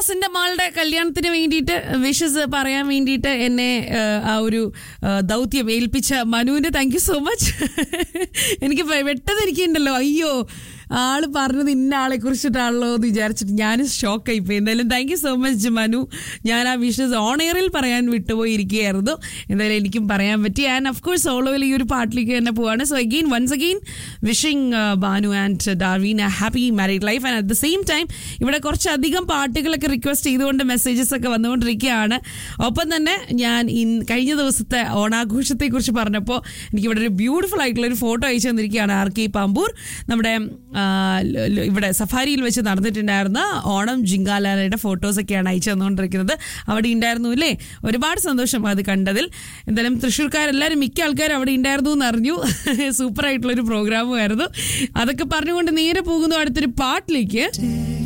ന്റെ മകളുടെ കല്യാണത്തിന് വേണ്ടിയിട്ട് വിഷസ് പറയാൻ വേണ്ടിയിട്ട് എന്നെ ആ, ആ ഒരു ആ, ദൗത്യം ഏൽപ്പിച്ച മനുവിന് താങ്ക് യു സോ മച്ച് എനിക്ക് പെട്ടെന്ന് എനിക്കുണ്ടല്ലോ അയ്യോ ആള് പറഞ്ഞത് ഇന്ന ആളെ കുറിച്ചിട്ടാണല്ലോ എന്ന് വിചാരിച്ചിട്ട് ഞാനും ഷോക്കായി പോയി എന്തായാലും thank you so much Manu ഞാൻ ആ വിഷസ് ഓൺ എയറിൽ പറയാൻ വിട്ടുപോയിരിക്കുകയായിരുന്നു എന്തായാലും എനിക്കും പറയാൻ പറ്റി ആൻഡ് ഓഫ് കോഴ്സ് ഓളോയിൽ ഈ ഒരു പാട്ടിലേക്ക് തന്നെ പോവാണ് so again once again wishing Banu and Darveen a happy married life and at the same time ഇവിടെ കുറച്ചധികം പാട്ടുകളൊക്കെ റിക്വസ്റ്റ് ചെയ്തുകൊണ്ട് മെസ്സേജസ് ഒക്കെ വന്നുകൊണ്ടിരിക്കുകയാണ് ഒപ്പം തന്നെ ഞാൻ ഇൻ കഴിഞ്ഞ ദിവസത്തെ ഓണാഘോഷത്തെ കുറിച്ച് പറഞ്ഞപ്പോൾ എനിക്ക് ഇവിടെ ഒരു ബ്യൂട്ടിഫുൾ ആയിട്ടുള്ള ഒരു ഫോട്ടോ അയച്ചു തന്നിരിക്കുകയാണ് ആർ കെ പാമ്പൂർ നമ്മുടെ ആ, ല- ല- ഇവിടെ സഫാരിയിൽ വെച്ച് നടന്നിട്ടുണ്ടായിരുന്ന ഓണം ജിങ്കാലാലയുടെ ഫോട്ടോസൊക്കെയാണ് അയച്ചു തന്നുകൊണ്ടിരിക്കുന്നത് അവിടെ ഉണ്ടായിരുന്നു അല്ലേ ഒരുപാട് സന്തോഷം അത് കണ്ടതിൽ എന്തായാലും തൃശ്ശൂർക്കാരെല്ലാവരും മിക്ക ആൾക്കാരും അവിടെ ഉണ്ടായിരുന്നു എന്ന് അറിഞ്ഞു സൂപ്പർ ആയിട്ടുള്ള ഒരു പ്രോഗ്രാമും ആയിരുന്നു അതൊക്കെ പറഞ്ഞുകൊണ്ട് നേരെ പോകുന്നു അടുത്തൊരു പാട്ടിലേക്ക്